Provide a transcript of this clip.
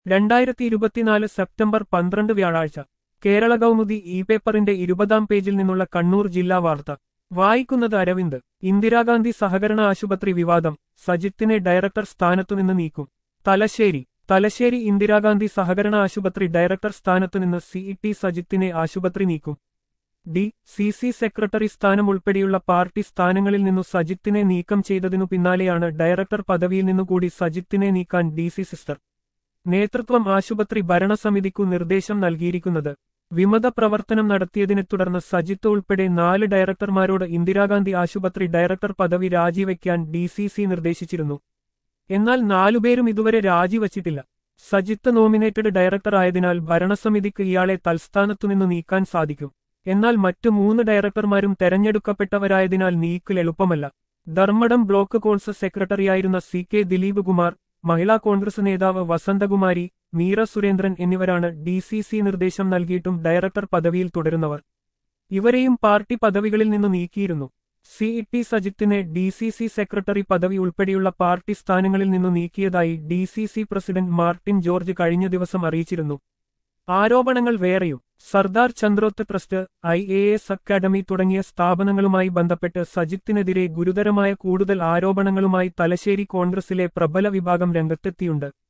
രണ്ടായിരത്തി ഇരുപത്തിനാല് സെപ്റ്റംബർ പന്ത്രണ്ട് വ്യാഴാഴ്ച കേരള കൗമുദി ഇ പേപ്പറിന്റെ ഇരുപതാം പേജിൽ നിന്നുള്ള കണ്ണൂർ ജില്ലാ വാർത്ത വായിക്കുന്നത് അരവിന്ദ് ഇന്ദിരാഗാന്ധി സഹകരണ ആശുപത്രി വിവാദം സജിത്തിനെ ഡയറക്ടർ സ്ഥാനത്തുനിന്ന് നീക്കും തലശ്ശേരി തലശ്ശേരി ഇന്ദിരാഗാന്ധി സഹകരണ ആശുപത്രി ഡയറക്ടർ സ്ഥാനത്തുനിന്ന് സി ടി സജിത്തിനെ ആശുപത്രി നീക്കും ഡി സി സി സെക്രട്ടറി സ്ഥാനം ഉൾപ്പെടെയുള്ള പാർട്ടി സ്ഥാനങ്ങളിൽ നിന്നു സജിത്തിനെ നീക്കം ചെയ്തതിനു പിന്നാലെയാണ് ഡയറക്ടർ പദവിയിൽ നിന്നുകൂടി സജിത്തിനെ നീക്കാൻ ഡി സി സിസ്റ്റർ നേതൃത്വം ആശുപത്രി ഭരണസമിതിക്കു നിർദ്ദേശം നൽകിയിരിക്കുന്നത് വിമത പ്രവർത്തനം നടത്തിയതിനെ തുടർന്ന് സജിത്ത് ഉൾപ്പെടെ നാല് ഡയറക്ടർമാരോട് ഇന്ദിരാഗാന്ധി ആശുപത്രി ഡയറക്ടർ പദവി രാജിവെക്കാൻ ഡി സി സി നിർദ്ദേശിച്ചിരുന്നു എന്നാൽ നാലുപേരും ഇതുവരെ രാജിവച്ചിട്ടില്ല സജിത്ത് നോമിനേറ്റഡ് ഡയറക്ടർ ആയതിനാൽ ഭരണസമിതിക്ക് ഇയാളെ തൽസ്ഥാനത്തുനിന്ന് നീക്കാൻ സാധിക്കും എന്നാൽ മറ്റു മൂന്ന് ഡയറക്ടർമാരും തെരഞ്ഞെടുക്കപ്പെട്ടവരായതിനാൽ നീക്കൽ എളുപ്പമല്ല ധർമ്മടം ബ്ലോക്ക് കോൺഗ്രസ് സെക്രട്ടറിയായിരുന്ന സി കെ ദിലീപ് കുമാർ മഹിളാ കോൺഗ്രസ് നേതാവ് വസന്തകുമാരി മീറ സുരേന്ദ്രൻ എന്നിവരാണ് ഡി സി സി നിർദ്ദേശം നൽകിയിട്ടും ഡയറക്ടർ പദവിയിൽ തുടരുന്നവർ ഇവരെയും പാർട്ടി പദവികളിൽ നിന്ന് നീക്കിയിരുന്നു സി ടി സജിത്തിനെ ഡി സി സി സെക്രട്ടറി പദവി ഉൾപ്പെടെയുള്ള പാർട്ടി സ്ഥാനങ്ങളിൽ നിന്നു നീക്കിയതായി D C C president Martin George കഴിഞ്ഞ ദിവസം അറിയിച്ചിരുന്നു ആരോപണങ്ങൾ വേറെയും Sardar Chandroth trust I A S academy തുടങ്ങിയ സ്ഥാപനങ്ങളുമായി ബന്ധപ്പെട്ട് സജിത്തിനെതിരെ ഗുരുതരമായ കൂടുതൽ ആരോപണങ്ങളുമായി തലശ്ശേരി കോൺഗ്രസിലെ പ്രബല വിഭാഗം രംഗത്തെത്തിയുണ്ട്